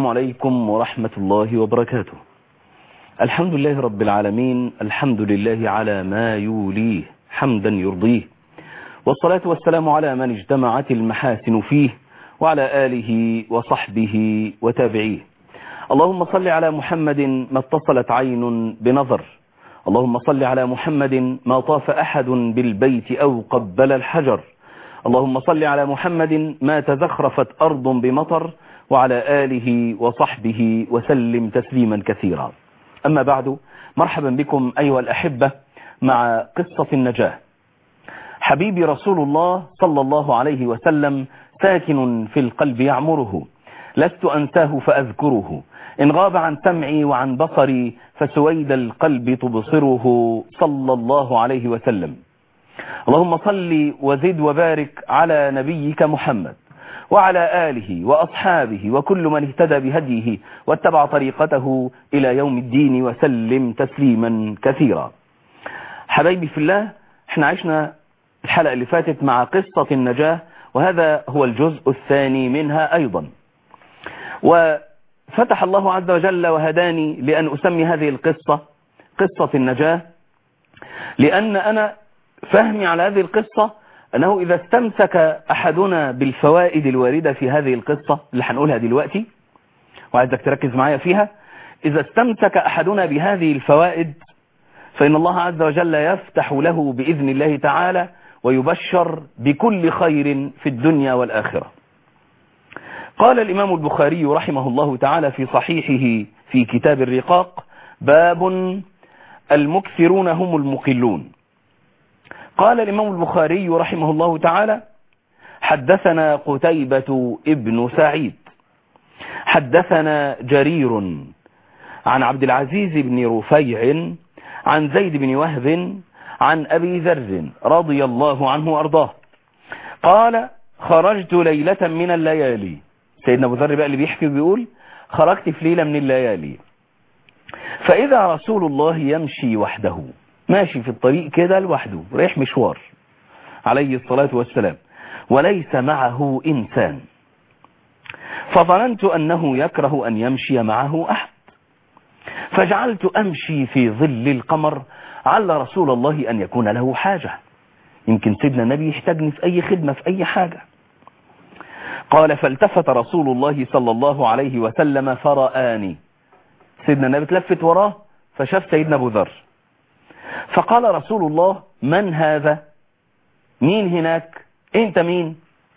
السلام عليكم ورحمة الله وبركاته الحمد لله رب العالمين الحمد لله على ما يوليه حمدا يرضيه والصلاة والسلام على من اجتمعت المحاسن فيه وعلى آله وصحبه وتابعيه اللهم صل على محمد ما اتصلت عين بنظر اللهم صل على محمد ما طاف أحد بالبيت أو قبل الحجر اللهم صل على محمد ما تزخرفت أرض بمطر وعلى آله وصحبه وسلم تسليما كثيرا أما بعد مرحبا بكم أيها الأحبة مع قصة النجاة حبيبي رسول الله صلى الله عليه وسلم ساكن في القلب يعمره لست أنساه فأذكره إن غاب عن سمعي وعن بصري فسويد القلب تبصره صلى الله عليه وسلم اللهم صل وزد وبارك على نبيك محمد وعلى آله وأصحابه وكل من اهتدى بهديه واتبع طريقته إلى يوم الدين وسلم تسليما كثيرا حبايبي في الله احنا عشنا الحلقة اللي فاتت مع قصة النجاة وهذا هو الجزء الثاني منها أيضا وفتح الله عز وجل وهداني لأن أسمي هذه القصة قصة النجاة لأن أنا فهمي على هذه القصة أنه إذا استمسك أحدنا بالفوائد الواردة في هذه القصة اللي هنقولها دلوقتي وعايزك تركز معايا فيها إذا استمسك أحدنا بهذه الفوائد فإن الله عز وجل يفتح له بإذن الله تعالى ويبشر بكل خير في الدنيا والآخرة قال الإمام البخاري رحمه الله تعالى في صحيحه في كتاب الرقاق باب المكثرون هم المقلون قال الإمام البخاري رحمه الله تعالى حدثنا قتيبة ابن سعيد حدثنا جرير عن عبد العزيز بن رفيع عن زيد بن وهب عن أبي ذر رضي الله عنه وأرضاه قال خرجت ليلة من الليالي سيدنا أبو ذر بقى اللي بيحكي بيقول خرجت في ليلة من الليالي فإذا رسول الله يمشي وحده ماشي في الطريق كده لوحده رايح مشوار عليه الصلاة والسلام وليس معه إنسان فظننت أنه يكره أن يمشي معه أحد فجعلت أمشي في ظل القمر على رسول الله أن يكون له حاجة يمكن سيدنا النبي يحتاجني في أي خدمة في أي حاجة قال فالتفت رسول الله صلى الله عليه وسلم فرآني سيدنا النبي تلفت وراه فشاف سيدنا أبو ذر فقال رسول الله من هذا مين هناك انت مين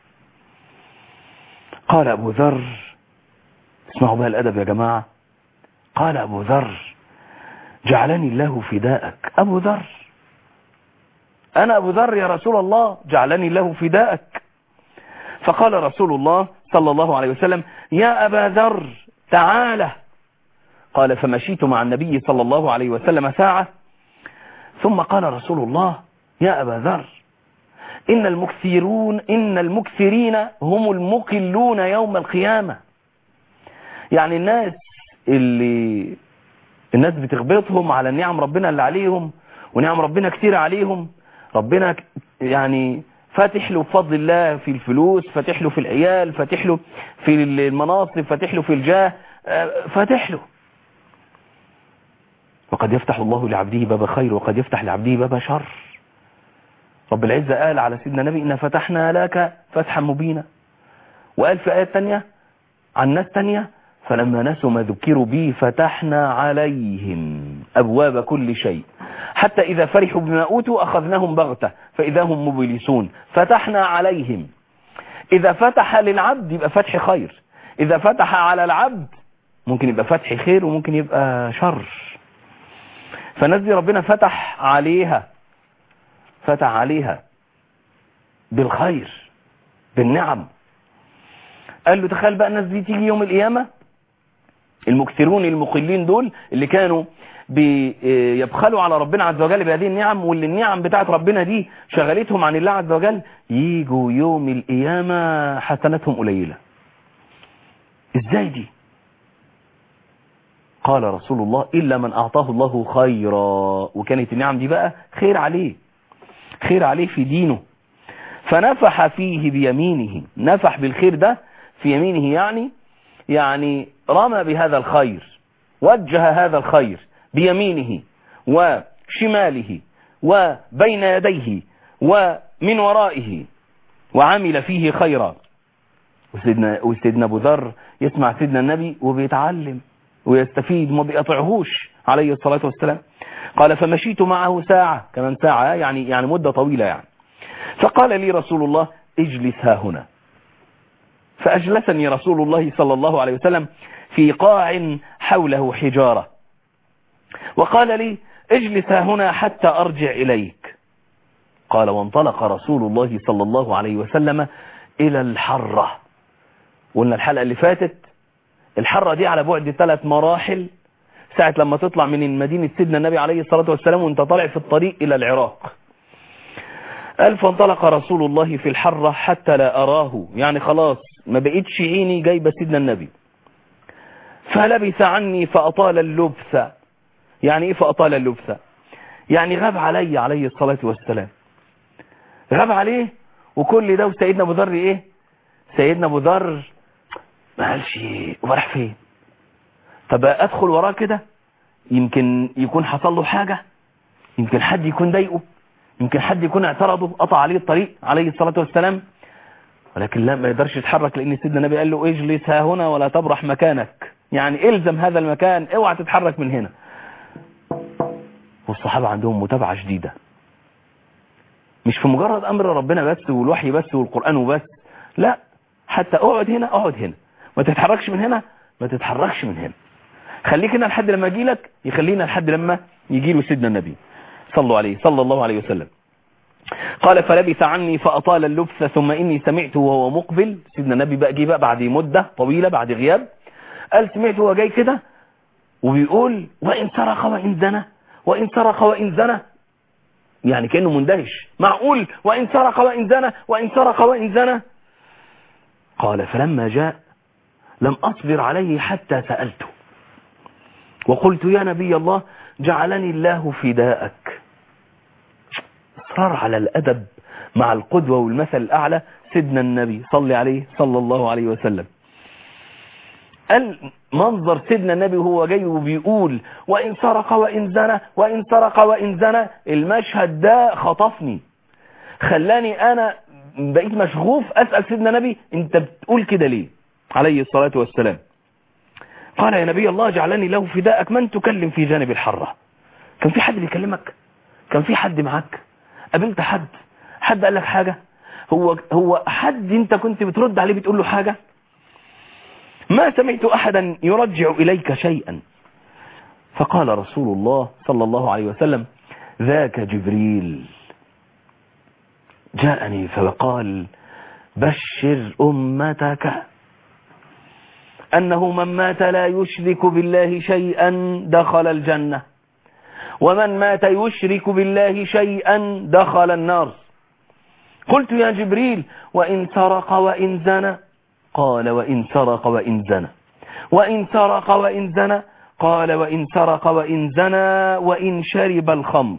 قال ابو ذر اسمعوا بقى الادب يا جماعة قال ابو ذر جعلني الله فداءك ابو ذر انا ابو ذر يا رسول الله جعلني الله فداءك فقال رسول الله صلى الله عليه وسلم يا ابا ذر تعالى قال فمشيت مع النبي صلى الله عليه وسلم ساعة ثم قال رسول الله يا أبا ذر إن المكثرون إن المكثرين هم المقلون يوم القيامة يعني الناس اللي الناس بتغبطهم على نعم ربنا اللي عليهم ونعم ربنا كتير عليهم ربنا يعني فاتح له بفضل الله في الفلوس فاتح له في العيال فاتح له في المناصب فاتح له في الجاه فاتح له وقد يفتح الله لعبده باب خير وقد يفتح لعبده باب شر رب العزة قال على سيدنا نبي إن فتحنا لك فتحا مبينا وقال في آيات تانية عن ناس تانية فلما نسوا ما ذكروا به فتحنا عليهم أبواب كل شيء حتى إذا فرحوا بما أوتوا أخذناهم بغتة فإذا هم مبلسون فتحنا عليهم إذا فتح للعبد يبقى فتح خير إذا فتح على العبد ممكن يبقى فتح خير وممكن يبقى شر فالناس دي ربنا فتح عليها فتح عليها بالخير بالنعم قال له تخيل بقى الناس دي تيجي يوم القيامة المكثرون المقلين دول اللي كانوا بيبخلوا على ربنا عز وجل بهذه النعم واللي النعم بتاعت ربنا دي شغلتهم عن الله عز وجل يجوا يوم القيامة حسناتهم قليلة ازاي دي قال رسول الله إلا من أعطاه الله خيرا وكانت النعم دي بقى خير عليه خير عليه في دينه فنفح فيه بيمينه نفح بالخير ده في يمينه يعني يعني رمى بهذا الخير وجه هذا الخير بيمينه وشماله وبين يديه ومن ورائه وعمل فيه خيرا وسيدنا, وسيدنا ابو ذر يسمع سيدنا النبي وبيتعلم ويستفيد وما بيقطعهوش عليه الصلاة والسلام قال فمشيت معه ساعة كمان ساعة يعني يعني مدة طويلة يعني فقال لي رسول الله اجلس ها هنا فأجلسني رسول الله صلى الله عليه وسلم في قاع حوله حجارة وقال لي اجلس ها هنا حتى أرجع إليك قال وانطلق رسول الله صلى الله عليه وسلم إلى الحرة قلنا الحلقة اللي فاتت الحرة دي على بعد ثلاث مراحل ساعة لما تطلع من مدينة سيدنا النبي عليه الصلاة والسلام وانت طالع في الطريق إلى العراق قال فانطلق رسول الله في الحرة حتى لا أراه يعني خلاص ما بقيتش عيني جايبة سيدنا النبي فلبث عني فأطال اللبث يعني ايه فأطال اللبث يعني غاب علي عليه الصلاة والسلام غاب عليه وكل ده وسيدنا ابو ذر ايه سيدنا ابو ذر ما قالش هو راح فين طب ادخل وراه كده يمكن يكون حصل له حاجة يمكن حد يكون ضايقه يمكن حد يكون اعترضه قطع عليه الطريق عليه الصلاة والسلام ولكن لا ما يقدرش يتحرك لان سيدنا النبي قال له اجلس ها هنا ولا تبرح مكانك يعني الزم هذا المكان اوعى تتحرك من هنا والصحابة عندهم متابعة شديدة مش في مجرد امر ربنا بس والوحي بس والقرآن وبس لا حتى اقعد هنا اقعد هنا ما تتحركش من هنا ما تتحركش من هنا خليك هنا لحد لما اجي لك يخلينا لحد لما يجي له سيدنا النبي صلوا عليه صلى الله عليه وسلم قال فلبث عني فأطال اللبث ثم إني سمعته وهو مقبل سيدنا النبي بقى جه بقى بعد مدة طويلة بعد غياب قال سمعته وهو جاي كده وبيقول وإن سرق وإن زنى وإن سرق وإن زنى يعني كأنه مندهش معقول وإن سرق وإن زنى وإن سرق وإن زنى قال فلما جاء لم أصبر عليه حتى سألته وقلت يا نبي الله جعلني الله فداءك اصرار على الأدب مع القدوة والمثل الأعلى سيدنا النبي صلى عليه صلى الله عليه وسلم المنظر سيدنا النبي وهو جاي وبيقول وإن سرق وإن زنى وإن سرق وإن زنى المشهد ده خطفني خلاني أنا بقيت مشغوف أسأل سيدنا النبي أنت بتقول كده ليه عليه الصلاة والسلام قال يا نبي الله جعلني له فداءك من تكلم في جانب الحرة كان في حد بيكلمك كان في حد معاك قابلت حد حد قال لك حاجة هو هو حد انت كنت بترد عليه بتقول له حاجة ما سمعت احدا يرجع اليك شيئا فقال رسول الله صلى الله عليه وسلم ذاك جبريل جاءني فقال بشر امتك أنه من مات لا يشرك بالله شيئا دخل الجنة ومن مات يشرك بالله شيئا دخل النار قلت يا جبريل وإن سرق وإن زنى قال وإن سرق وإن زنى وإن سرق وإن زنى قال وإن سرق وإن زنى وإن شرب الخمر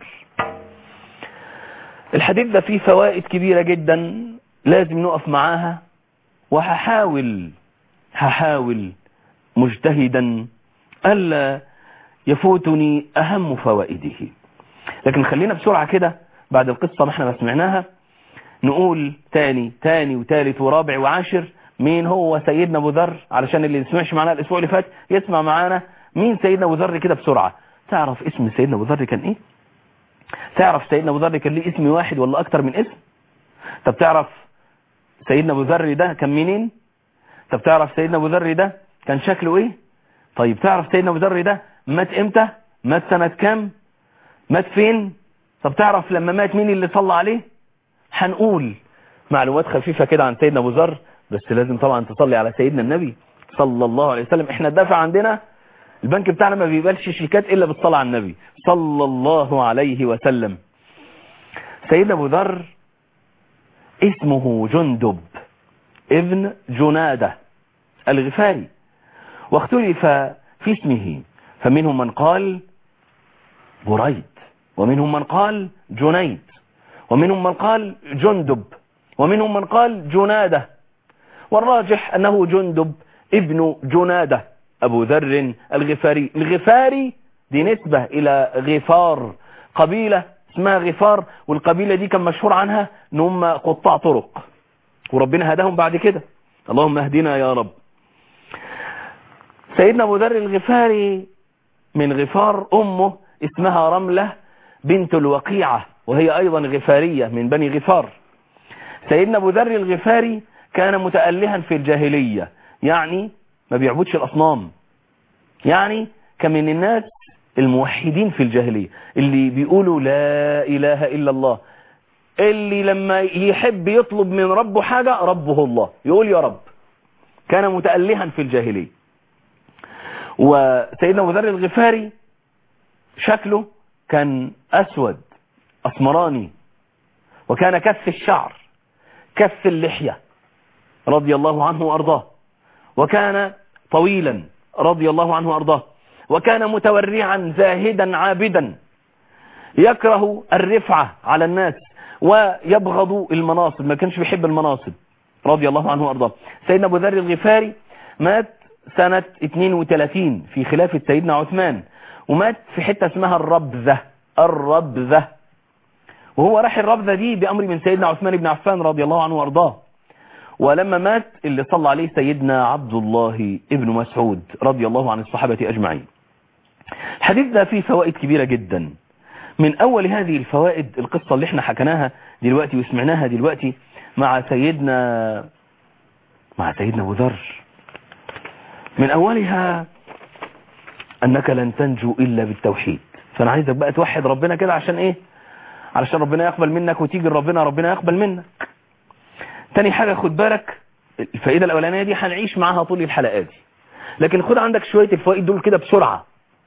الحديث ده فيه فوائد كبيرة جدا لازم نقف معاها وهحاول هحاول مجتهدا ألا يفوتني أهم فوائده لكن خلينا بسرعة كده بعد القصة ما احنا ما سمعناها نقول تاني تاني وتالت ورابع وعاشر مين هو سيدنا ابو ذر علشان اللي سمعش معنا الاسبوع اللي فات يسمع معانا مين سيدنا ابو ذر كده بسرعة تعرف اسم سيدنا ابو ذر كان ايه تعرف سيدنا ابو ذر كان ليه اسم واحد ولا اكتر من اسم طب تعرف سيدنا ابو ذر ده كان منين طب تعرف سيدنا ابو ذر ده كان شكله ايه طيب تعرف سيدنا ابو ذر ده مات امتى مات سنة كام مات فين طب تعرف لما مات مين اللي صلى عليه هنقول معلومات خفيفة كده عن سيدنا ابو ذر بس لازم طبعا تصلي على سيدنا النبي صلى الله عليه وسلم احنا الدافع عندنا البنك بتاعنا ما بيقبلش شيكات الا بالصلاة على النبي صلى الله عليه وسلم سيدنا ابو ذر اسمه جندب ابن جنادة الغفاري واختلف في اسمه فمنهم من قال بريد ومنهم من قال جنيد ومنهم من قال جندب ومنهم من قال جنادة والراجح أنه جندب ابن جنادة أبو ذر الغفاري الغفاري دي نسبة إلى غفار قبيلة اسمها غفار والقبيلة دي كان مشهور عنها ان هم قطاع طرق وربنا هداهم بعد كده اللهم اهدنا يا رب سيدنا أبو ذر الغفاري من غفار أمه اسمها رملة بنت الوقيعة وهي أيضا غفارية من بني غفار سيدنا أبو ذر الغفاري كان متألها في الجاهلية يعني ما بيعبدش الأصنام يعني كان من الناس الموحدين في الجاهلية اللي بيقولوا لا إله إلا الله اللي لما يحب يطلب من ربه حاجة ربه الله يقول يا رب كان متألها في الجاهلية وسيدنا أبو ذر الغفاري شكله كان أسود أسمراني وكان كف الشعر كف اللحية رضي الله عنه وأرضاه وكان طويلا رضي الله عنه وأرضاه وكان متورعا زاهدا عابدا يكره الرفعة على الناس ويبغض المناصب ما كانش بيحب المناصب رضي الله عنه وأرضاه سيدنا أبو ذر الغفاري مات سنة 32 في خلافة سيدنا عثمان ومات في حتة اسمها الربذة الربذة وهو راح الربذة دي بأمر من سيدنا عثمان بن عفان رضي الله عنه وأرضاه ولما مات اللي صلى عليه سيدنا عبد الله ابن مسعود رضي الله عن الصحابة أجمعين الحديث ده فيه فوائد كبيرة جدا من أول هذه الفوائد القصة اللي احنا حكناها دلوقتي وسمعناها دلوقتي مع سيدنا مع سيدنا أبو ذر من أولها أنك لن تنجو إلا بالتوحيد فأنا عايزك بقى توحد ربنا كده عشان إيه علشان ربنا يقبل منك وتيجي ربنا ربنا يقبل منك تاني حاجة خد بالك الفائدة الأولانية دي هنعيش معاها طول الحلقات دي لكن خد عندك شوية الفوائد دول كده بسرعة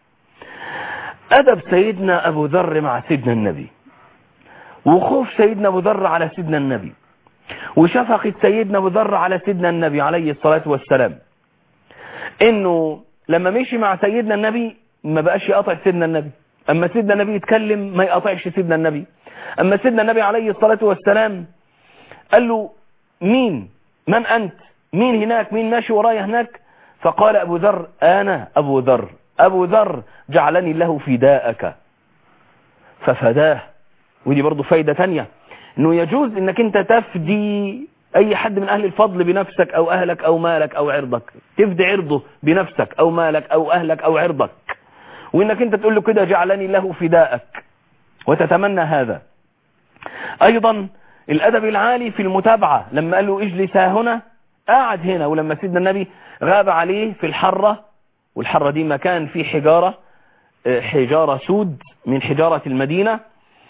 أدب سيدنا أبو ذر مع سيدنا النبي وخوف سيدنا أبو ذر على سيدنا النبي وشفقة سيدنا أبو ذر على سيدنا النبي عليه الصلاة والسلام إنه لما مشي مع سيدنا النبي ما بقاش يقطع سيدنا النبي أما سيدنا النبي يتكلم ما يقطعش سيدنا النبي أما سيدنا النبي عليه الصلاة والسلام قال له مين من أنت مين هناك مين ماشي ورايا هناك فقال أبو ذر أنا أبو ذر أبو ذر جعلني الله فداءك ففداه ودي برضو فايدة تانية انه يجوز انك انت تفدي اي حد من اهل الفضل بنفسك او اهلك او مالك او عرضك تفدي عرضه بنفسك او مالك او اهلك او عرضك وانك انت تقول له كده جعلني له فداءك وتتمنى هذا ايضا الادب العالي في المتابعة لما قال له اجلس هنا قاعد هنا ولما سيدنا النبي غاب عليه في الحرة والحرة دي مكان فيه حجارة حجارة سود من حجارة المدينة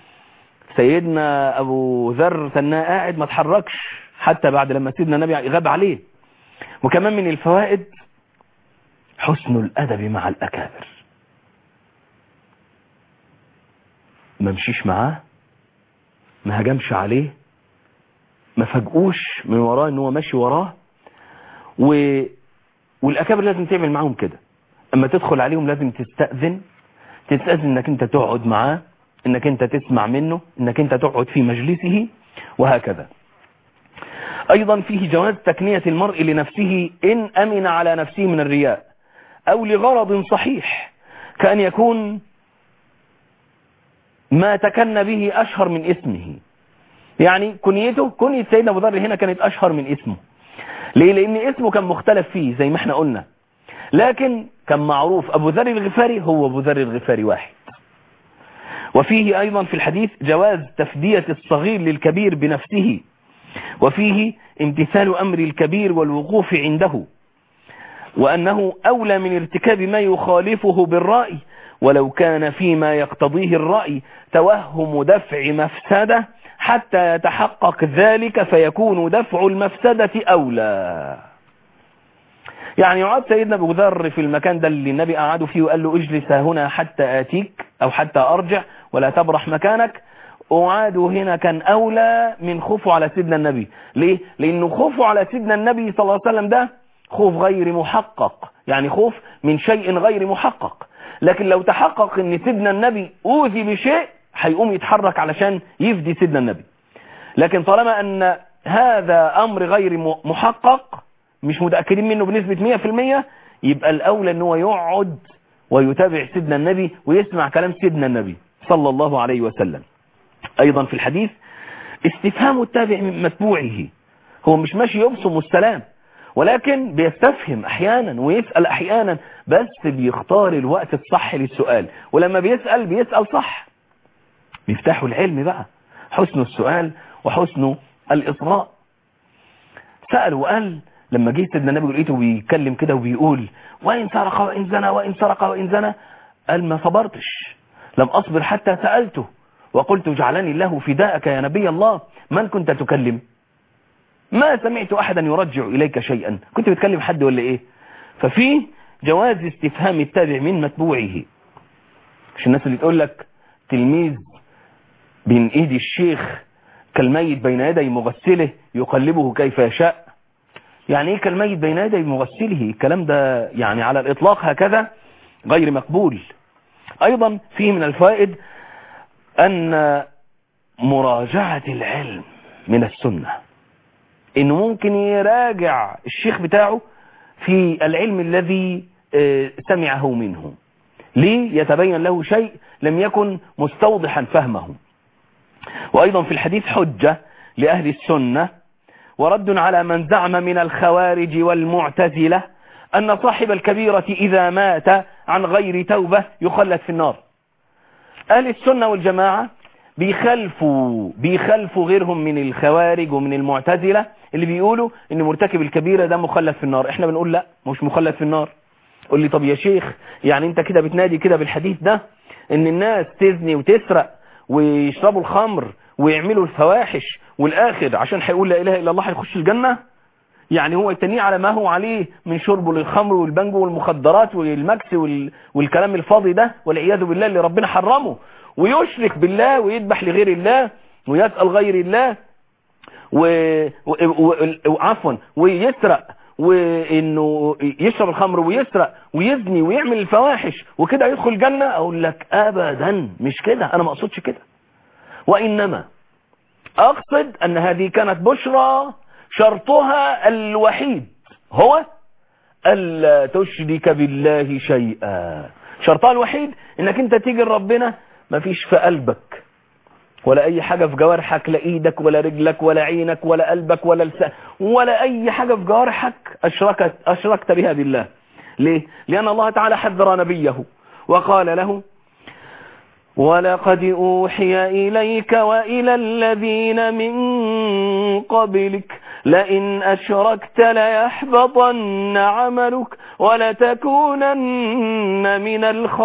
سيدنا أبو ذر تناه قاعد ما تحركش حتى بعد لما سيدنا النبي غاب عليه وكمان من الفوائد حسن الأدب مع الأكابر ما مشيش معاه ما هجمش عليه ما فاجئوش من وراه ان هو ماشي وراه و... والاكابر لازم تعمل معاهم كده اما تدخل عليهم لازم تستأذن تستأذن انك انت تقعد معاه انك انت تسمع منه انك انت تقعد في مجلسه وهكذا ايضا فيه جواز تكنية المرء لنفسه ان امن على نفسه من الرياء او لغرض صحيح كأن يكون ما تكن به اشهر من اسمه يعني كنيته كنية سيدنا ابو ذر هنا كانت اشهر من اسمه ليه لان اسمه كان مختلف فيه زي ما احنا قلنا لكن كان معروف ابو ذر الغفاري هو ابو ذر الغفاري واحد وفيه ايضا في الحديث جواز تفدية الصغير للكبير بنفسه وفيه امتثال امر الكبير والوقوف عنده وانه اولى من ارتكاب ما يخالفه بالرأي ولو كان فيما يقتضيه الرأي توهم دفع مفسده حتى يتحقق ذلك فيكون دفع المفسدة أولى يعني يعاد سيدنا أبو ذر في المكان ده اللي النبي قعده فيه وقال له اجلس هنا حتى آتيك أو حتى أرجع ولا تبرح مكانك وعاده هنا كان أولى من خوفه على سيدنا النبي ليه؟ لأنه خوفه على سيدنا النبي صلى الله عليه وسلم ده خوف غير محقق يعني خوف من شيء غير محقق لكن لو تحقق ان سيدنا النبي أوذي بشيء هيقوم يتحرك علشان يفدي سيدنا النبي لكن طالما ان هذا امر غير محقق مش متأكدين منه بنسبة 100% يبقى الأولى ان هو يقعد ويتابع سيدنا النبي ويسمع كلام سيدنا النبي صلى الله عليه وسلم أيضا في الحديث استفهام التابع من متبوعه هو مش ماشي يبصم السلام ولكن بيستفهم احيانا ويسأل احيانا بس بيختار الوقت الصح للسؤال ولما بيسأل بيسأل صح مفتاح العلم بقى حسن السؤال وحسن الإصغاء سأل وقال لما جه سيدنا النبي لقيته بيتكلم كده وبيقول وإن سرق وإن زنى وإن سرق وإن زنى قال ما صبرتش لم أصبر حتى سألته وقلت جعلني الله فداءك يا نبي الله من كنت تكلم ما سمعت أحدا يرجع إليك شيئا كنت بتكلم حد ولا إيه ففي جواز استفهام التابع من متبوعه مش الناس اللي تقول لك تلميذ بين ايدي الشيخ كالميت بين يدي مغسله يقلبه كيف يشاء يعني ايه كالميت بين يدي مغسله الكلام ده يعني على الاطلاق هكذا غير مقبول ايضا فيه من الفائد ان مراجعة العلم من السنة انه ممكن يراجع الشيخ بتاعه في العلم الذي سمعه منه ليه يتبين له شيء لم يكن مستوضحا فهمه وأيضا في الحديث حجة لأهل السنة ورد على من زعم من الخوارج والمعتزلة أن صاحب الكبيرة إذا مات عن غير توبة يخلد في النار أهل السنة والجماعة بيخلفوا بيخلفوا غيرهم من الخوارج ومن المعتزلة اللي بيقولوا ان مرتكب الكبيرة ده مخلد في النار احنا بنقول لا مش مخلد في النار قول لي طب يا شيخ يعني انت كده بتنادي كده بالحديث ده ان الناس تزني وتسرق ويشربوا الخمر ويعملوا الفواحش والاخر عشان هيقول لا اله الا الله هيخش الجنة يعني هو يتنيه على ما هو عليه من شربه للخمر والبنجو والمخدرات والمكس وال... والكلام الفاضي ده والعياذ بالله اللي ربنا حرمه ويشرك بالله ويذبح لغير الله ويسأل غير الله و... و... و... وعفوا ويسرق وانه يشرب الخمر ويسرق ويزني ويعمل الفواحش وكده يدخل الجنة اقول لك ابدا مش كده انا ما اقصدش كده وانما اقصد ان هذه كانت بشرى شرطها الوحيد هو الا تشرك بالله شيئا شرطها الوحيد انك انت تيجي لربنا مفيش في قلبك ولا اي حاجة في جوارحك لا ايدك ولا رجلك ولا عينك ولا قلبك ولا لسان ولا اي حاجة في جوارحك اشركت, اشركت بها بالله ليه لان الله تعالى حذر نبيه وقال له ولقد اوحي اليك والى الذين من قبلك لئن اشركت ليحبطن عملك ولتكونن من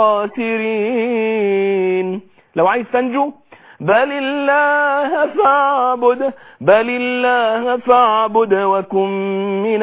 الخاسرين لو عايز تنجو بل الله فاعبد بل الله فاعبد وكن من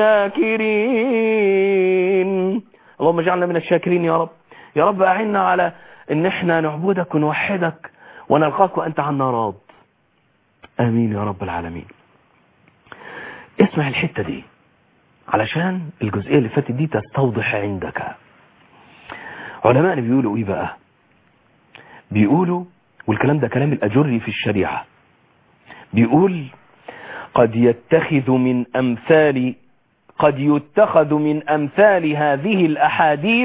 الشاكرين اللهم اجعلنا من الشاكرين يا رب يا رب أعنا على ان احنا نعبدك ونوحدك ونلقاك وانت عنا راض امين يا رب العالمين اسمع الحتة دي علشان الجزئية اللي فاتت دي تستوضح عندك علماء بيقولوا ايه بقى بيقولوا والكلام ده كلام الأجري في الشريعة بيقول قد يتخذ من أمثال قد يتخذ من أمثال هذه الأحاديث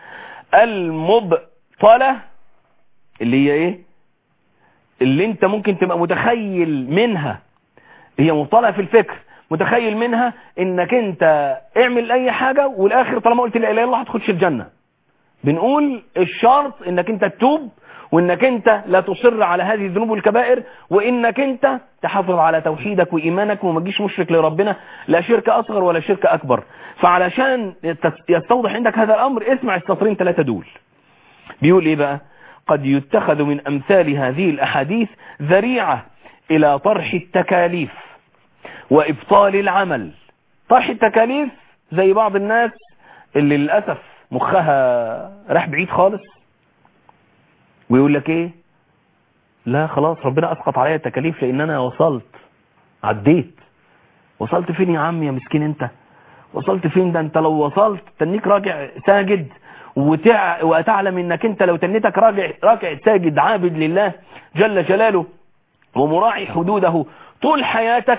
المبطلة اللي هي ايه اللي انت ممكن تبقى متخيل منها هي مبطلة في الفكر متخيل منها انك انت اعمل اي حاجة والاخر طالما قلت لا اله الا الله هتخش الجنة بنقول الشرط انك انت تتوب وانك انت لا تصر على هذه الذنوب والكبائر وانك انت تحافظ على توحيدك وايمانك وما تجيش مشرك لربنا لا شرك اصغر ولا شرك اكبر فعلشان يستوضح عندك هذا الامر اسمع السطرين ثلاثة دول بيقول ايه بقى قد يتخذ من امثال هذه الاحاديث ذريعة الى طرح التكاليف وابطال العمل طرح التكاليف زي بعض الناس اللي للأسف مخها راح بعيد خالص ويقول لك ايه لا خلاص ربنا اسقط عليا التكاليف لان انا وصلت عديت وصلت فين يا عم يا مسكين انت وصلت فين ده انت لو وصلت تنيك راجع ساجد وتع... وتعلم انك انت لو تنيتك راجع راجع ساجد عابد لله جل جلاله ومراعي حدوده طول حياتك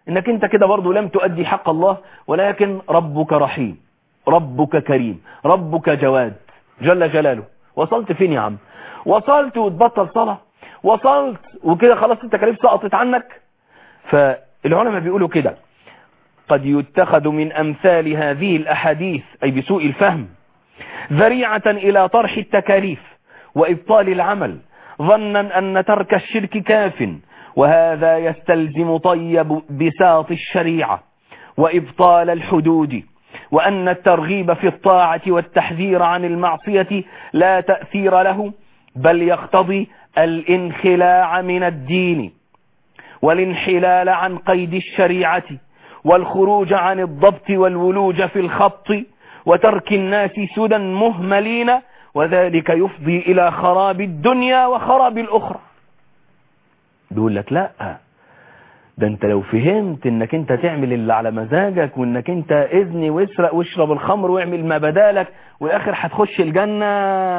انك انت كده برضو لم تؤدي حق الله ولكن ربك رحيم ربك كريم ربك جواد جل جلاله وصلت فين يا عم وصلت وتبطل صلاة وصلت وكده خلاص التكاليف سقطت عنك فالعلماء بيقولوا كده قد يتخذ من أمثال هذه الأحاديث أي بسوء الفهم ذريعة إلى طرح التكاليف وإبطال العمل ظنا أن ترك الشرك كاف وهذا يستلزم طيب بساط الشريعة وإبطال الحدود وأن الترغيب في الطاعة والتحذير عن المعصية لا تأثير له بل يقتضي الانخلاع من الدين والانحلال عن قيد الشريعة والخروج عن الضبط والولوج في الخط وترك الناس سدى مهملين وذلك يفضي إلى خراب الدنيا وخراب الأخرى بيقول لك لا ده انت لو فهمت انك انت تعمل اللي على مزاجك وانك انت اذني واسرق واشرب الخمر واعمل ما بدالك والاخر هتخش الجنة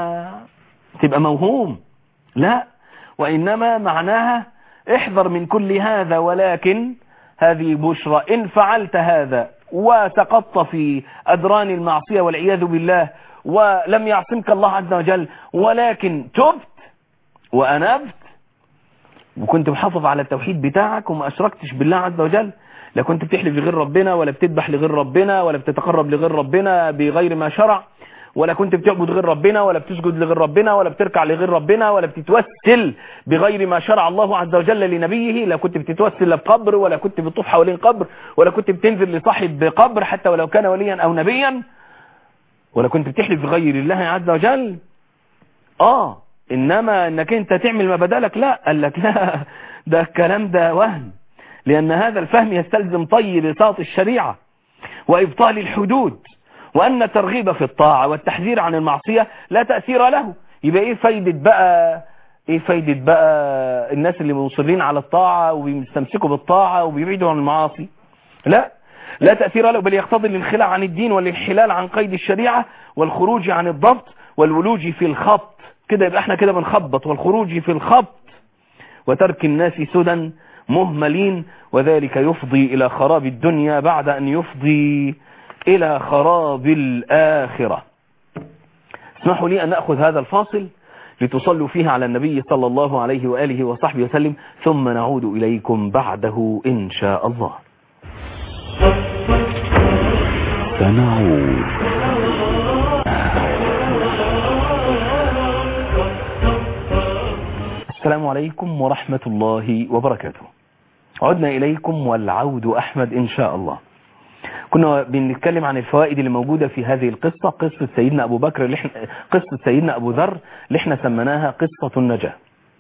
تبقى موهوم لا وانما معناها احذر من كل هذا ولكن هذه بشرى ان فعلت هذا وسقطت في ادران المعصية والعياذ بالله ولم يعصمك الله عز وجل ولكن تبت وانبت وكنت محافظ على التوحيد بتاعك وما أشركتش بالله عز وجل لا كنت بتحلف لغير ربنا ولا بتذبح لغير ربنا ولا بتتقرب لغير ربنا بغير ما شرع ولا كنت بتعبد غير ربنا ولا بتسجد لغير ربنا ولا بتركع لغير ربنا ولا بتتوسل بغير ما شرع الله عز وجل لنبيه لا كنت بتتوسل بقبر ولا كنت بتطوف حوالين قبر ولا كنت بتنزل لصاحب قبر حتى ولو كان وليا أو نبيا ولا كنت بتحلف بغير الله عز وجل آه إنما أنك أنت تعمل ما بدالك لا قال لك لا ده الكلام ده وهم لأن هذا الفهم يستلزم طي بساط الشريعة وإبطال الحدود وأن الترغيب في الطاعة والتحذير عن المعصية لا تأثير له يبقى إيه فايدة بقى إيه فايدة بقى الناس اللي مصرين على الطاعة وبيستمسكوا بالطاعة وبيبعدوا عن المعاصي لا لا تأثير له بل يقتضي الانخلاع عن الدين والانحلال عن قيد الشريعة والخروج عن الضبط والولوج في الخط كده يبقى احنا كده بنخبط والخروج في الخبط وترك الناس سدى مهملين وذلك يفضي إلى خراب الدنيا بعد أن يفضي إلى خراب الآخرة اسمحوا لي أن نأخذ هذا الفاصل لتصلوا فيه على النبي صلى الله عليه وآله وصحبه وسلم ثم نعود إليكم بعده إن شاء الله سنعود السلام عليكم ورحمة الله وبركاته عدنا إليكم والعود أحمد إن شاء الله كنا بنتكلم عن الفوائد اللي موجودة في هذه القصة قصة سيدنا أبو بكر اللي احنا قصة سيدنا أبو ذر اللي احنا سمناها قصة النجاة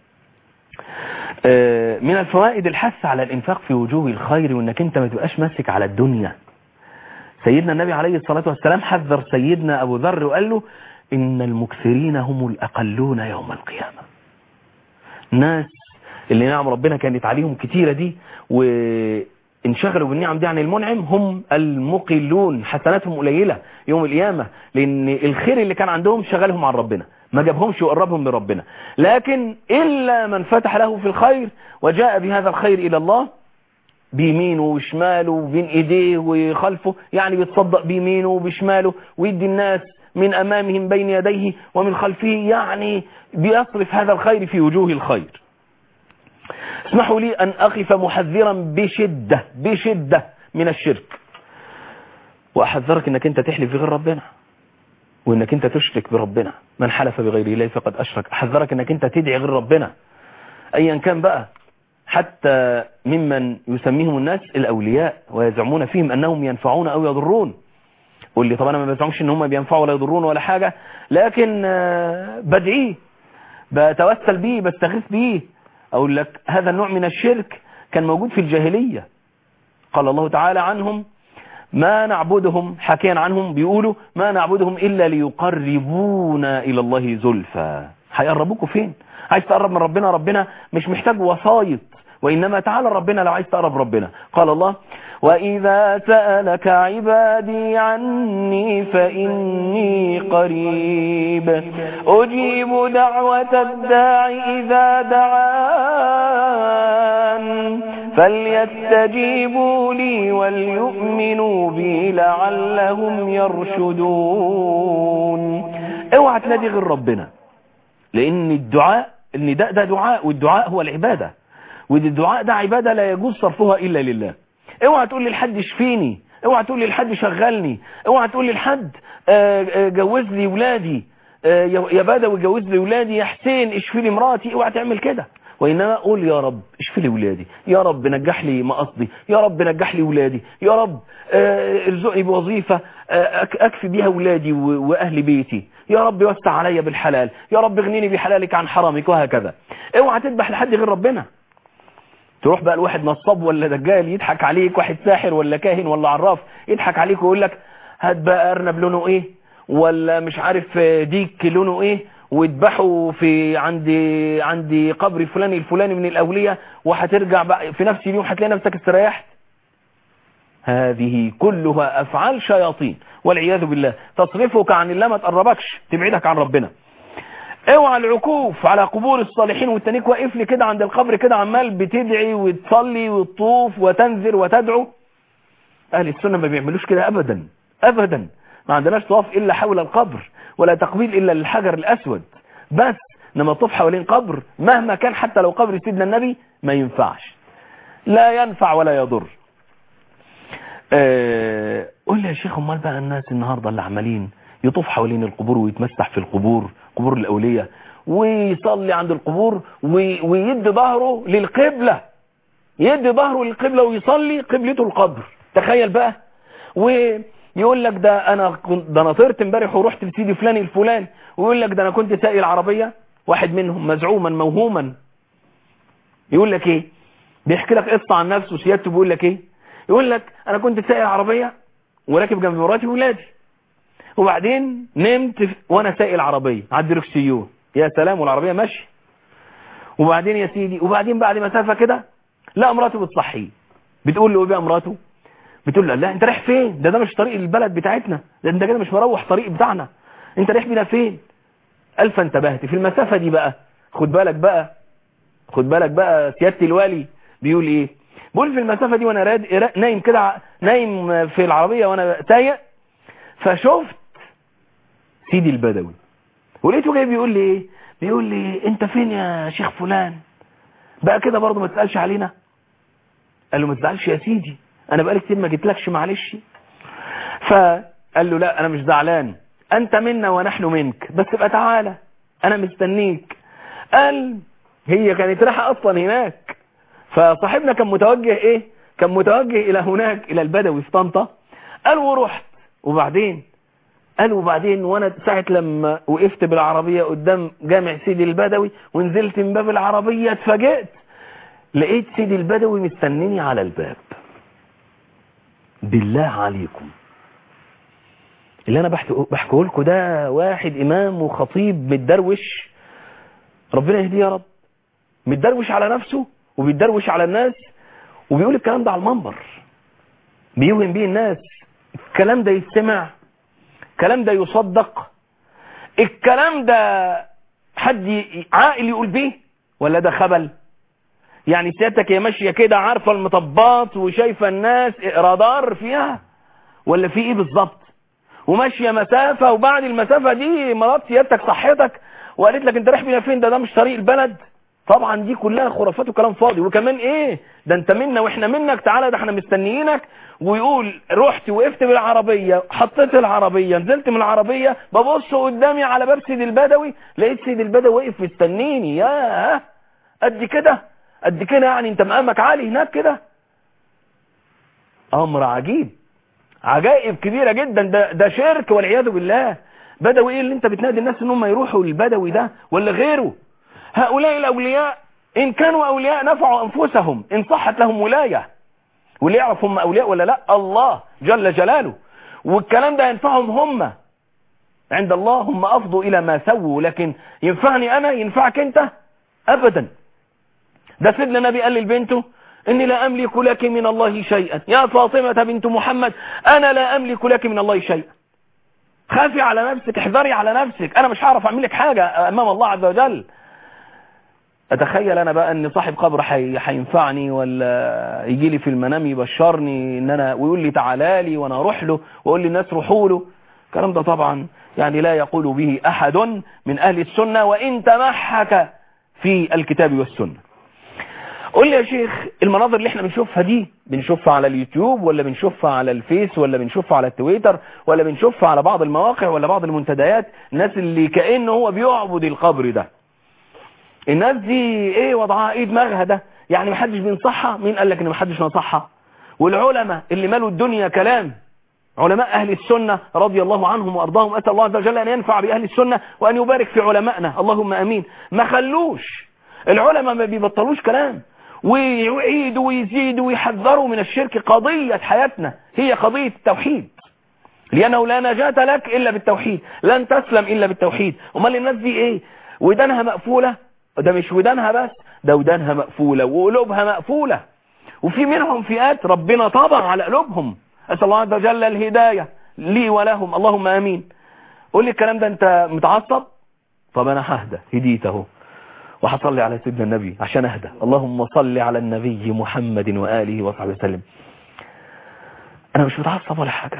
من الفوائد الحث على الإنفاق في وجوه الخير وإنك أنت ما تبقاش ماسك على الدنيا سيدنا النبي عليه الصلاة والسلام حذر سيدنا أبو ذر وقال له إن المكثرين هم الأقلون يوم القيامة ناس اللي نعم ربنا كانت عليهم كتيرة دي وانشغلوا بالنعم دي عن المنعم هم المقلون حسناتهم قليلة يوم القيامة لأن الخير اللي كان عندهم شغلهم عن ربنا ما جابهمش وقربهم من ربنا لكن إلا من فتح له في الخير وجاء بهذا الخير إلى الله بيمينه وشماله وبين ايديه وخلفه يعني بيتصدق بيمينه وبشماله ويدي الناس من امامهم بين يديه ومن خلفه يعني بيصرف هذا الخير في وجوه الخير اسمحوا لي ان اقف محذرا بشدة بشدة من الشرك واحذرك انك انت تحلف بغير ربنا وانك انت تشرك بربنا من حلف بغير الله فقد اشرك احذرك انك انت تدعي غير ربنا ايا كان بقى حتى ممن يسميهم الناس الأولياء ويزعمون فيهم أنهم ينفعون أو يضرون قول لي طب أنا ما بزعمش أن هم بينفعوا ولا يضرون ولا حاجة لكن بدعيه بتوسل بيه بستغيث بيه أقول لك هذا النوع من الشرك كان موجود في الجاهلية قال الله تعالى عنهم ما نعبدهم حكيا عنهم بيقولوا ما نعبدهم إلا ليقربونا إلى الله زلفى هيقربوكوا فين عايز تقرب من ربنا ربنا مش محتاج وسايط وإنما تعالى ربنا لو عايز تقرب ربنا قال الله وإذا سألك عبادي عني فإني قريب أجيب دعوة الداع إذا دعان فليستجيبوا لي وليؤمنوا بي لعلهم يرشدون اوعى تنادي غير ربنا لان الدعاء النداء ده دعاء والدعاء هو العبادة والدعاء ده عبادة لا يجوز صرفها الا لله اوعى تقول لي لحد اشفيني اوعى تقول لي لحد شغلني اوعى تقول لي لحد جوز لي ولادي يا بدوي جوز لي ولادي يا حسين اشفي لي مراتي اوعى تعمل كده وإنما أقول يا رب اشفي لي ولادي يا رب نجح لي مقصدي يا رب نجح لي ولادي يا رب ارزقني بوظيفة أكفي بيها ولادي وأهل بيتي يا رب وسع عليا بالحلال يا رب اغنيني بحلالك عن حرامك وهكذا اوعى تذبح لحد غير ربنا تروح بقى الواحد نصاب ولا دجال يضحك عليك واحد ساحر ولا كاهن ولا عراف يضحك عليك ويقول لك هات بقى ارنب لونه ايه ولا مش عارف ديك لونه ايه ويذبحوا في عند عند قبر فلان الفلاني من الاولياء وهترجع بقى في نفس اليوم هتلاقي نفسك استريحت هذه كلها افعال شياطين والعياذ بالله تصرفك عن الله ما تقربكش تبعدك عن ربنا اوعى العكوف على قبور الصالحين والتانيك واقف لي كده عند القبر كده عمال بتدعي وتصلي وتطوف وتنذر وتدعو اهل السنه ما بيعملوش كده ابدا ابدا ما عندناش طواف الا حول القبر ولا تقبيل الا للحجر الاسود بس لما تطوف حوالين قبر مهما كان حتى لو قبر سيدنا النبي ما ينفعش لا ينفع ولا يضر أه قول لي يا شيخ امال بقى الناس النهارده اللي عمالين يطوف حوالين القبور ويتمسح في القبور قبور الاولياء ويصلي عند القبور ويدي ظهره للقبلة يدي ظهره للقبلة ويصلي قبلته القبر تخيل بقى ويقول لك ده انا كنت ده انا طرت امبارح ورحت لسيدي فلان الفلان ويقول لك ده انا كنت سائل العربية واحد منهم مزعوما موهوما يقول لك ايه بيحكي لك قصة عن نفسه وسيادته بيقول لك ايه يقول لك انا كنت سائل العربية وراكب جنب مراتي وولادي وبعدين نمت وانا سائل عربية على الدركسيون يا سلام والعربية ماشي وبعدين يا سيدي وبعدين بعد مسافة كده لا مراته بتصحيه بتقول له ايه بقى مراته بتقول له لا انت رايح فين ده ده مش طريق البلد بتاعتنا ده انت كده مش مروح طريق بتاعنا انت رايح بينا فين قال فانتبهت في المسافة دي بقى خد بالك بقى خد بالك بقى سيادة الوالي بيقول ايه بقول في المسافة دي وانا راد نايم كده نايم في العربية وانا سايق فشفت سيدي البدوي ولقيته جاي بيقول لي ايه بيقول لي انت فين يا شيخ فلان بقى كده برضه ما تسالش علينا قال له ما تزعلش يا سيدي انا بقالي كتير ما جيتلكش معلش فقال له لا انا مش زعلان انت منا ونحن منك بس ابقى تعالى انا مستنيك قال هي كانت رايحه اصلا هناك فصاحبنا كان متوجه ايه كان متوجه الى هناك الى البدوي في طنطا قال ورحت وبعدين قال وبعدين وانا ساعة لما وقفت بالعربية قدام جامع سيدي البدوي ونزلت من باب العربية اتفاجئت لقيت سيدي البدوي مستنيني على الباب بالله عليكم اللي انا بحكيه لكم ده واحد امام وخطيب متدروش ربنا يهديه يا رب متدروش على نفسه وبيتدروش على الناس وبيقول الكلام ده على المنبر بيوهم بيه الناس الكلام ده يستمع الكلام ده يصدق الكلام ده حد عاقل يقول بيه ولا ده خبل يعني سيادتك هي ماشيه كده عارفه المطبات وشايفه الناس رادار فيها ولا في ايه بالظبط وماشيه مسافه وبعد المسافه دي مرات سيادتك صحتك وقالت لك انت رايح بينا فين ده ده مش طريق البلد طبعا دي كلها خرافات وكلام فاضي وكمان ايه ده انت منا واحنا منك تعالى ده احنا مستنيينك ويقول رحت وقفت بالعربية حطيت العربية نزلت من العربية ببص قدامي على باب سيد البدوي لقيت سيد البدوي واقف مستنيني ياه قد كده قد كده يعني انت مقامك عالي هناك كده امر عجيب عجائب كبيرة جدا ده, ده شرك والعياذ بالله بدوي ايه اللي انت بتنادي الناس ان هم يروحوا للبدوي ده ولا غيره هؤلاء الاولياء ان كانوا اولياء نفعوا انفسهم ان صحت لهم ولايه واللي يعرف هم أولياء ولا لا الله جل جلاله والكلام ده ينفعهم هم عند الله هم أفضوا إلى ما سووا لكن ينفعني أنا ينفعك أنت أبدا ده سيدنا النبي قال لبنته إني لا أملك لك من الله شيئا يا فاطمة بنت محمد أنا لا أملك لك من الله شيئا خافي على نفسك احذري على نفسك أنا مش هعرف أعمل لك حاجة أمام الله عز وجل اتخيل انا بقى ان صاحب قبر هينفعني ولا يجي لي في المنام يبشرني ان انا ويقول لي تعالى لي وانا اروح له واقول للناس روحوا له الكلام ده طبعا يعني لا يقول به احد من اهل السنة وان تمحك في الكتاب والسنة قول لي يا شيخ المناظر اللي احنا بنشوفها دي بنشوفها على اليوتيوب ولا بنشوفها على الفيس ولا بنشوفها على التويتر ولا بنشوفها على بعض المواقع ولا بعض المنتديات الناس اللي كأنه هو بيعبد القبر ده الناس دي ايه وضعها ايه دماغها ده يعني محدش بينصحها مين قال لك ان محدش نصحها والعلماء اللي مالوا الدنيا كلام علماء اهل السنة رضي الله عنهم وارضاهم اسال الله عز وجل ان ينفع باهل السنة وان يبارك في علمائنا اللهم امين ما خلوش العلماء ما بيبطلوش كلام ويعيدوا ويزيدوا ويحذروا من الشرك قضية حياتنا هي قضية التوحيد لأنه لا نجاة لك إلا بالتوحيد لن تسلم إلا بالتوحيد أمال الناس دي إيه ودانها مقفولة ده مش ودانها بس ده ودانها مقفولة وقلوبها مقفولة وفي منهم فئات ربنا طبع على قلوبهم أسأل الله عز وجل الهداية لي ولهم اللهم آمين قول لي الكلام ده أنت متعصب طب أنا ههدى هديته وحصلي على سيدنا النبي عشان اهدى اللهم صل على النبي محمد وآله وصحبه وسلم انا مش متعصب ولا حاجة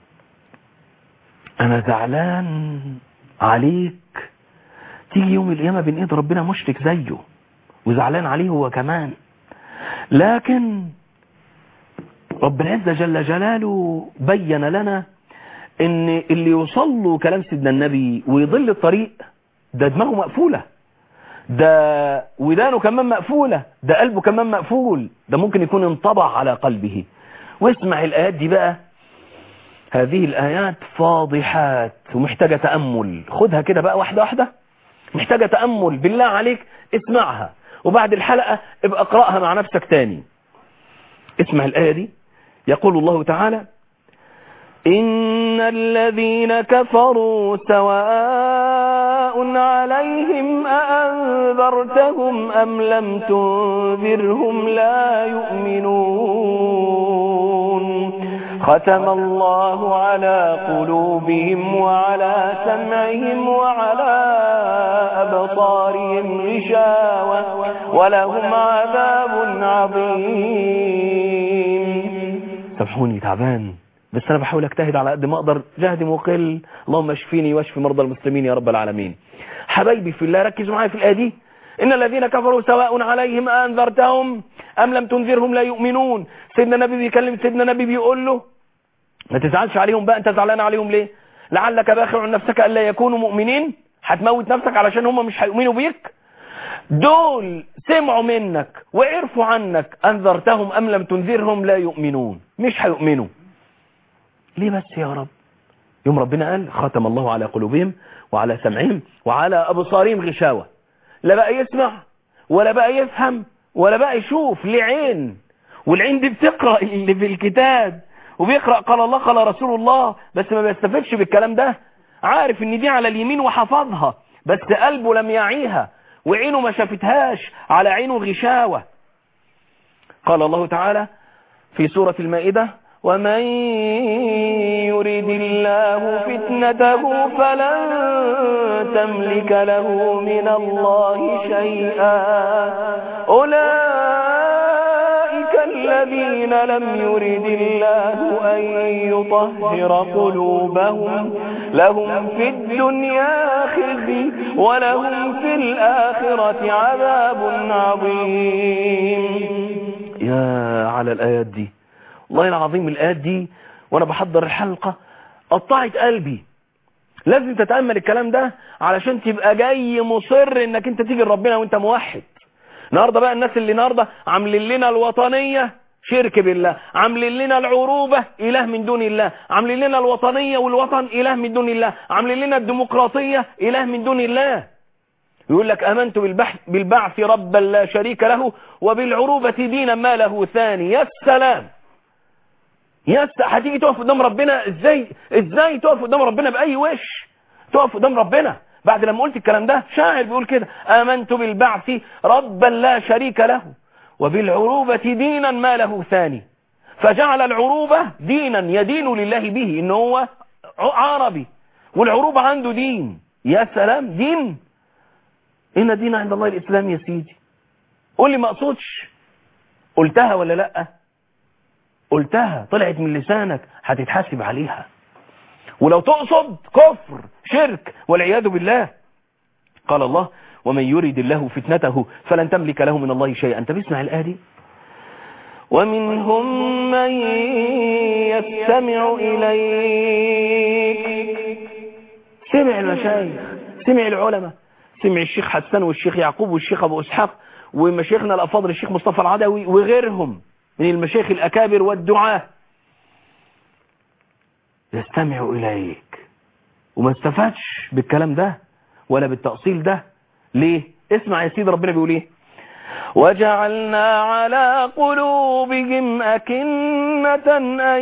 انا زعلان عليك تيجي يوم القيامة بين ايد ربنا مشرك زيه وزعلان عليه هو كمان لكن رب العزة جل جلاله بين لنا ان اللي يوصل له كلام سيدنا النبي ويضل الطريق ده دماغه مقفوله ده ودانه كمان مقفولة ده قلبه كمان مقفول ده ممكن يكون انطبع على قلبه واسمع الآيات دي بقى هذه الآيات فاضحات ومحتاجة تأمل خدها كده بقى واحدة واحدة محتاجة تأمل بالله عليك اسمعها وبعد الحلقة ابقى اقرأها مع نفسك تاني اسمع الآية دي يقول الله تعالى إن الذين كفروا سواء عليهم أأنذرتهم أم لم تنذرهم لا يؤمنون ختم الله على قلوبهم وعلى سمعهم وعلى أبصارهم غشاوة ولهم عذاب عظيم سامحوني تعبان بس انا بحاول اجتهد على قد ما اقدر جهدي مقل اللهم اشفيني واشفي مرضى المسلمين يا رب العالمين حبايبي في الله ركزوا معايا في الايه دي ان الذين كفروا سواء عليهم انذرتهم ام لم تنذرهم لا يؤمنون سيدنا النبي بيكلم سيدنا النبي بيقول له ما تزعلش عليهم بقى انت زعلان عليهم ليه لعلك باخع نفسك الا يكونوا مؤمنين هتموت نفسك علشان هم مش هيؤمنوا بيك دول سمعوا منك وعرفوا عنك انذرتهم ام لم تنذرهم لا يؤمنون مش هيؤمنوا ليه بس يا رب يوم ربنا قال ختم الله على قلوبهم وعلى سمعهم وعلى أبصارهم غشاوة لا بقى يسمع ولا بقى يفهم ولا بقى يشوف ليه عين والعين دي بتقرأ اللي في الكتاب وبيقرأ قال الله قال رسول الله بس ما بيستفدش بالكلام ده عارف ان دي على اليمين وحفظها بس قلبه لم يعيها وعينه ما شافتهاش على عينه غشاوة قال الله تعالى في سورة المائدة ومن يرد الله فتنته فلن تملك له من الله شيئا أولئك الذين لم يرد الله أن يطهر قلوبهم لهم في الدنيا خزي ولهم في الآخرة عذاب عظيم يا على الآيات دي والله العظيم الآيات دي وانا بحضر الحلقة قطعت قلبي لازم تتأمل الكلام ده علشان تبقى جاي مصر انك انت تيجي لربنا وانت موحد النهارده بقى الناس اللي النهارده عاملين لنا الوطنية شرك بالله عاملين لنا العروبة إله من دون الله عاملين لنا الوطنية والوطن إله من دون الله عاملين لنا الديمقراطية إله من دون الله يقول لك آمنت بالبحث بالبعث ربا لا شريك له وبالعروبة دينا ما له ثاني يا السلام يا هتيجي تقف قدام ربنا ازاي ازاي تقف قدام ربنا باي وش تقف قدام ربنا بعد لما قلت الكلام ده شاعر بيقول كده امنت بالبعث ربا لا شريك له وبالعروبة دينا ما له ثاني فجعل العروبة دينا يدين لله به ان هو عربي والعروبة عنده دين يا سلام دين إن الدين عند الله الإسلام يا سيدي قول لي ما أقصدش قلتها ولا لأ قلتها طلعت من لسانك هتتحاسب عليها ولو تقصد كفر شرك والعياذ بالله قال الله ومن يريد الله فتنته فلن تملك له من الله شيئا انت بسمع الآية دي ومنهم من يستمع إليك سمع المشايخ سمع العلماء سمع الشيخ حسان والشيخ يعقوب والشيخ أبو إسحاق ومشايخنا الأفاضل الشيخ مصطفى العدوي وغيرهم من المشايخ الأكابر والدعاة يستمع إليك وما استفادش بالكلام ده ولا بالتأصيل ده ليه اسمع يا سيدي ربنا بيقول ايه وجعلنا على قلوبهم أكنة أن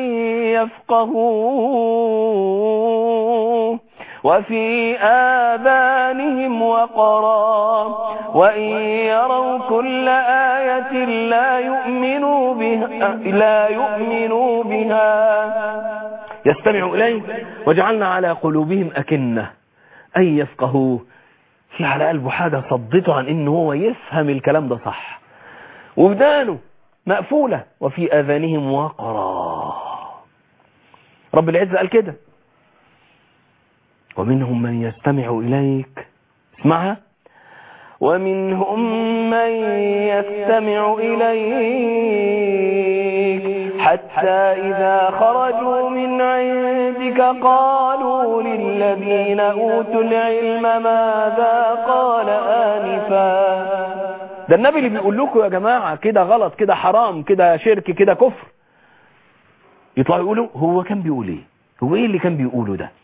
يفقهوا وفي آذانهم وقرا وإن يروا كل آية لا يؤمنوا بها, لا يؤمنوا بها يستمع إليه وجعلنا على قلوبهم أكنة أن يفقهوا في على قلبه حاجة صدته عن إنه هو يفهم الكلام ده صح وبدانه مقفولة وفي آذانهم وقرا رب العزة قال كده ومنهم من يستمع إليك اسمعها ومنهم من يستمع إليك حتى إذا خرجوا من عندك قالوا للذين أوتوا العلم ماذا قال آنفا ده النبي اللي بيقول لكم يا جماعة كده غلط كده حرام كده شرك كده كفر يطلعوا يقولوا هو كان بيقول ايه هو ايه اللي كان بيقوله ده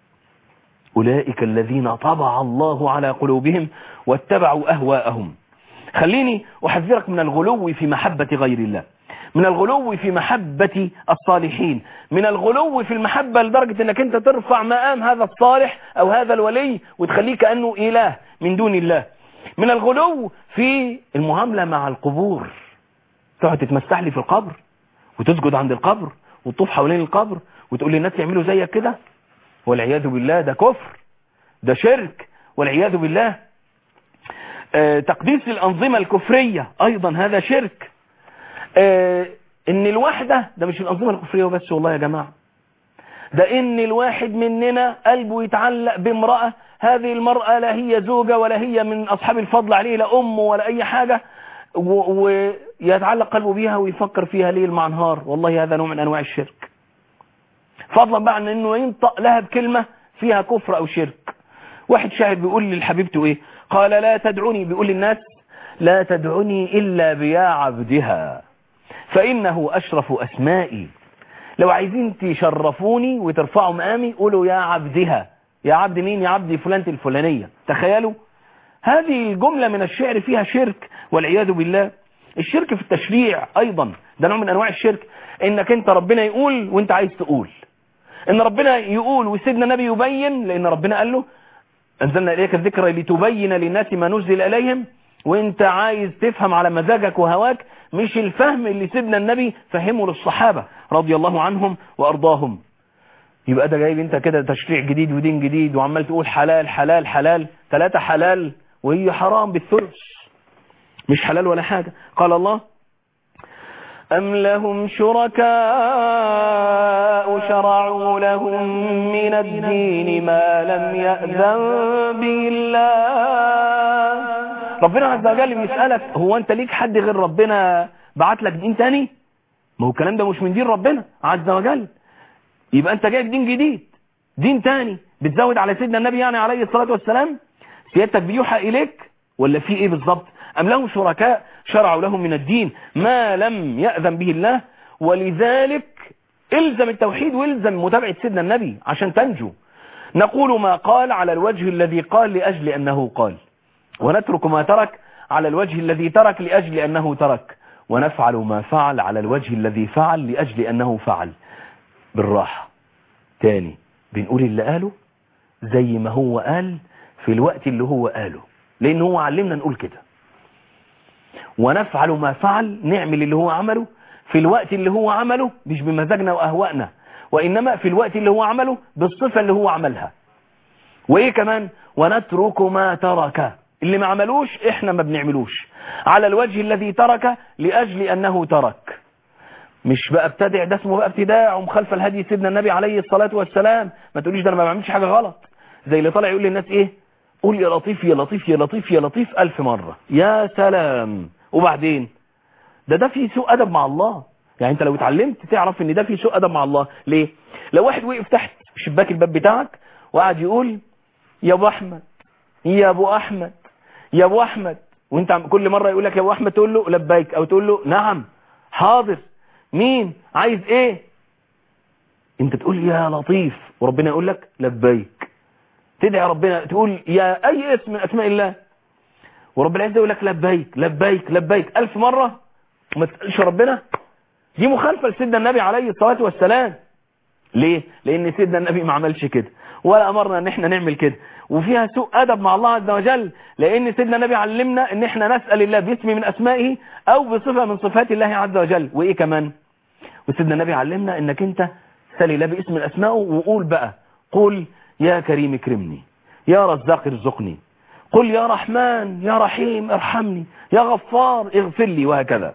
أولئك الذين طبع الله على قلوبهم واتبعوا أهواءهم خليني أحذرك من الغلو في محبة غير الله من الغلو في محبة الصالحين من الغلو في المحبة لدرجة انك انت ترفع مقام هذا الصالح او هذا الولي وتخليه كأنه اله من دون الله من الغلو في المعاملة مع القبور تقعد تتمسح لي في القبر وتسجد عند القبر وتطوف حوالين القبر وتقول للناس يعملوا زيك كده والعياذ بالله ده كفر ده شرك والعياذ بالله آه تقديس الأنظمة الكفرية أيضا هذا شرك آه ان الوحدة ده مش الأنظمة الكفرية وبس والله يا جماعة ده ان الواحد مننا قلبه يتعلق بامرأة هذه المرأة لا هي زوجة ولا هي من أصحاب الفضل عليه لا أم ولا أي حاجة ويتعلق قلبه بيها ويفكر فيها ليل مع نهار والله هذا نوع من أنواع الشرك فضلا بقى عن انه ينطق لها بكلمة فيها كفر او شرك واحد شاعر بيقول لحبيبته ايه قال لا تدعوني بيقول للناس لا تدعوني الا بيا عبدها فانه اشرف اسمائي لو عايزين تشرفوني وترفعوا مقامي قولوا يا عبدها يا عبد مين يا عبد فلانة الفلانية تخيلوا هذه الجملة من الشعر فيها شرك والعياذ بالله الشرك في التشريع ايضا ده نوع من انواع الشرك انك انت ربنا يقول وانت عايز تقول ان ربنا يقول وسيدنا النبي يبين لان ربنا قال له انزلنا اليك الذكر لتبين للناس ما نزل اليهم وانت عايز تفهم على مزاجك وهواك مش الفهم اللي سيدنا النبي فهمه للصحابة رضي الله عنهم وارضاهم يبقى ده جايب انت كده تشريع جديد ودين جديد وعمال تقول حلال حلال حلال ثلاثة حلال وهي حرام بالثلث مش حلال ولا حاجة قال الله أم لهم شركاء شرعوا لهم من الدين ما لم يأذن به الله ربنا عز وجل بيسألك هو أنت ليك حد غير ربنا بعت لك دين تاني ما هو الكلام ده مش من دين ربنا عز وجل يبقى أنت جايك دين جديد دين تاني بتزود على سيدنا النبي يعني عليه الصلاة والسلام سيادتك بيوحى إليك ولا في إيه بالظبط أم لهم شركاء شرعوا لهم من الدين ما لم يأذن به الله ولذلك الزم التوحيد والزم متابعة سيدنا النبي عشان تنجو نقول ما قال على الوجه الذي قال لأجل أنه قال ونترك ما ترك على الوجه الذي ترك لأجل أنه ترك ونفعل ما فعل على الوجه الذي فعل لأجل أنه فعل بالراحة تاني بنقول اللي قاله زي ما هو قال في الوقت اللي هو قاله لأن هو علمنا نقول كده ونفعل ما فعل نعمل اللي هو عمله في الوقت اللي هو عمله مش بمزاجنا وأهوائنا وإنما في الوقت اللي هو عمله بالصفة اللي هو عملها وإيه كمان ونترك ما ترك اللي ما عملوش احنا ما بنعملوش على الوجه الذي ترك لأجل أنه ترك مش بقى ابتدع ده اسمه بقى ابتداع ومخالفة الهدي سيدنا النبي عليه الصلاة والسلام ما تقوليش ده انا ما بعملش حاجة غلط زي اللي طالع يقول للناس ايه قول يا لطيف يا لطيف يا لطيف يا لطيف ألف مرة يا سلام وبعدين ده ده في سوء أدب مع الله يعني انت لو اتعلمت تعرف ان ده في سوء أدب مع الله ليه لو واحد وقف تحت شباك الباب بتاعك وقعد يقول يا ابو احمد يا ابو احمد يا ابو احمد وانت كل مرة يقول لك يا ابو احمد تقول له لبيك او تقول له نعم حاضر مين عايز ايه انت تقول يا لطيف وربنا يقول لك لبيك تدعي ربنا تقول يا اي اسم من اسماء الله ورب العزة يقول لك لبيك لبيك لبيك الف مرة وما تسألش ربنا دي مخالفة لسيدنا النبي عليه الصلاة والسلام ليه لان سيدنا النبي ما عملش كده ولا امرنا ان احنا نعمل كده وفيها سوء ادب مع الله عز وجل لان سيدنا النبي علمنا ان احنا نسأل الله باسم من اسمائه او بصفة من صفات الله عز وجل وايه كمان وسيدنا النبي علمنا انك انت سأل الله باسم من اسمائه وقول بقى قل يا كريم اكرمني يا رزاق ارزقني قل يا رحمن يا رحيم ارحمني يا غفار اغفر لي وهكذا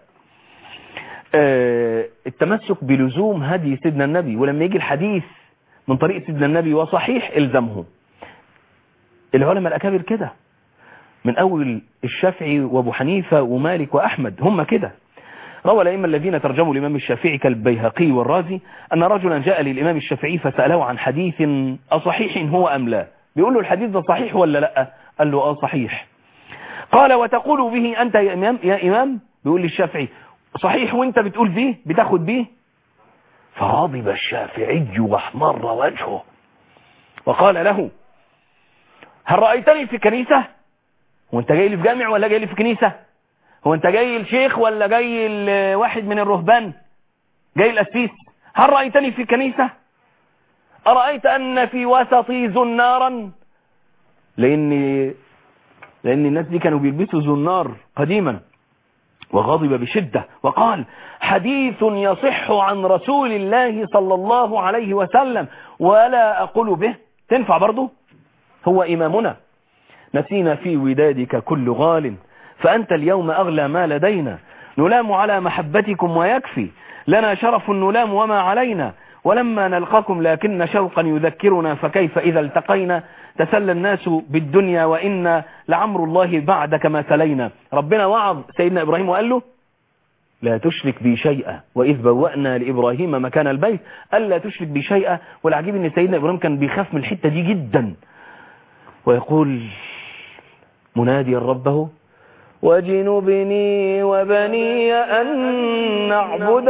آه التمسك بلزوم هدي سيدنا النبي ولما يجي الحديث من طريق سيدنا النبي وصحيح الزمه العلماء الأكابر كده من أول الشافعي وابو حنيفة ومالك وأحمد هم كده روى الأئمة الذين ترجموا الإمام الشافعي كالبيهقي والرازي أن رجلا جاء للإمام الشافعي فسأله عن حديث أصحيح هو أم لا بيقول له الحديث ده صحيح ولا لا قال له اه صحيح قال وتقول به أنت يا إمام, يا إمام بيقول للشافعي صحيح وانت بتقول فيه بتاخد بيه فغضب الشافعي واحمر وجهه وقال له هل رأيتني في كنيسة هو انت جاي لي في جامع ولا جاي لي في كنيسة هو انت جاي الشيخ ولا جاي واحد من الرهبان جاي الأسيس هل رأيتني في كنيسة أرأيت أن في وسطي زنارا لأن لأن الناس دي كانوا بيلبسوا زنار قديما وغضب بشدة وقال حديث يصح عن رسول الله صلى الله عليه وسلم ولا أقول به تنفع برضه هو إمامنا نسينا في ودادك كل غال فأنت اليوم أغلى ما لدينا نلام على محبتكم ويكفي لنا شرف نلام وما علينا ولما نلقاكم لكن شوقا يذكرنا فكيف إذا التقينا تسلى الناس بالدنيا وإنا لعمر الله بعدك ما سلينا ربنا وعظ سيدنا إبراهيم وقال له لا تشرك بي شيئا وإذ بوأنا لإبراهيم مكان البيت ألا تشرك بي شيئا والعجيب أن سيدنا إبراهيم كان بيخاف من الحتة دي جدا ويقول مناديا ربه وجنبني وبني أن نعبد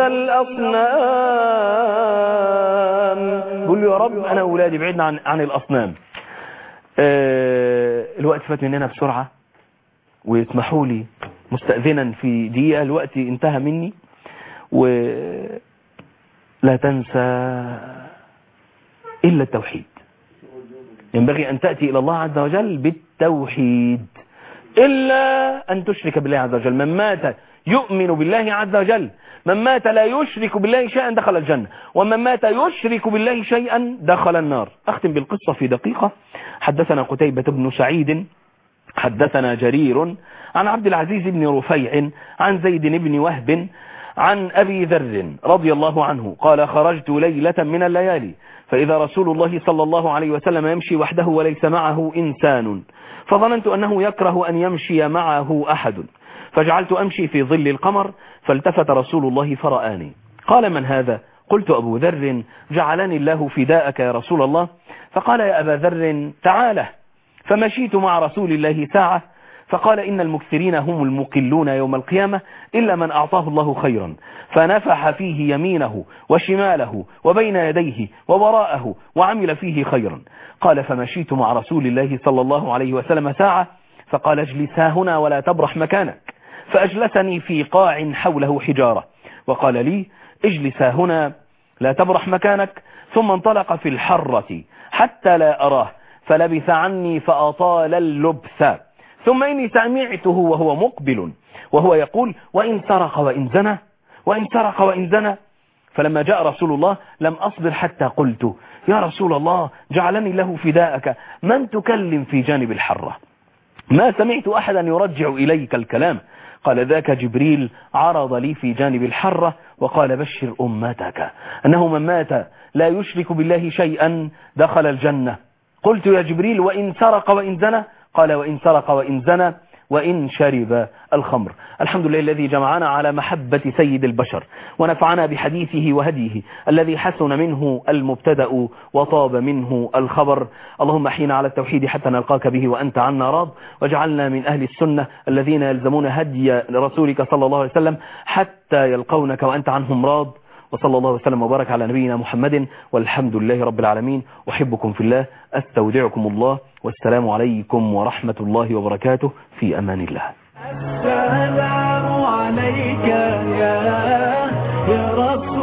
الأصنام قل له يا رب أنا أولادي بعدنا عن, عن الأصنام أه الوقت فات مننا بسرعة ويسمحوا لي مستأذنا في دقيقة الوقت انتهى مني ولا تنسى إلا التوحيد ينبغي أن تأتي إلى الله عز وجل بالتوحيد إلا أن تشرك بالله عز وجل من مات يؤمن بالله عز وجل من مات لا يشرك بالله شيئا دخل الجنة ومن مات يشرك بالله شيئا دخل النار أختم بالقصة في دقيقة حدثنا قتيبة بن سعيد حدثنا جرير عن عبد العزيز بن رفيع عن زيد بن وهب عن أبي ذر رضي الله عنه قال خرجت ليلة من الليالي فإذا رسول الله صلى الله عليه وسلم يمشي وحده وليس معه إنسان فظننت أنه يكره أن يمشي معه أحد فجعلت أمشي في ظل القمر فالتفت رسول الله فرآني قال من هذا قلت أبو ذر جعلني الله فداءك يا رسول الله فقال يا أبا ذر تعالى فمشيت مع رسول الله ساعة فقال إن المكثرين هم المقلون يوم القيامة إلا من أعطاه الله خيرا فنفح فيه يمينه وشماله وبين يديه ووراءه وعمل فيه خيرا قال فمشيت مع رسول الله صلى الله عليه وسلم ساعة فقال اجلسا هنا ولا تبرح مكانك فأجلسني في قاع حوله حجارة وقال لي اجلسا هنا لا تبرح مكانك ثم انطلق في الحرة حتى لا أراه فلبث عني فأطال اللبث ثم إني سمعته وهو مقبل وهو يقول وإن سرق وإن زنى وإن سرق وإن زنى فلما جاء رسول الله لم أصبر حتى قلت يا رسول الله جعلني له فداءك من تكلم في جانب الحرة ما سمعت أحدا يرجع إليك الكلام قال ذاك جبريل عرض لي في جانب الحرة وقال بشر أمتك أنه من مات لا يشرك بالله شيئا دخل الجنة قلت يا جبريل وإن سرق وإن زنى قال وإن سرق وإن زنى وإن شرب الخمر الحمد لله الذي جمعنا على محبة سيد البشر ونفعنا بحديثه وهديه الذي حسن منه المبتدأ وطاب منه الخبر اللهم احينا على التوحيد حتى نلقاك به وأنت عنا راض واجعلنا من أهل السنة الذين يلزمون هدي رسولك صلى الله عليه وسلم حتى يلقونك وأنت عنهم راض وصلى الله وسلم وبارك على نبينا محمد والحمد لله رب العالمين أحبكم في الله أستودعكم الله والسلام عليكم ورحمة الله وبركاته في أمان الله السلام عليك يا يا رسول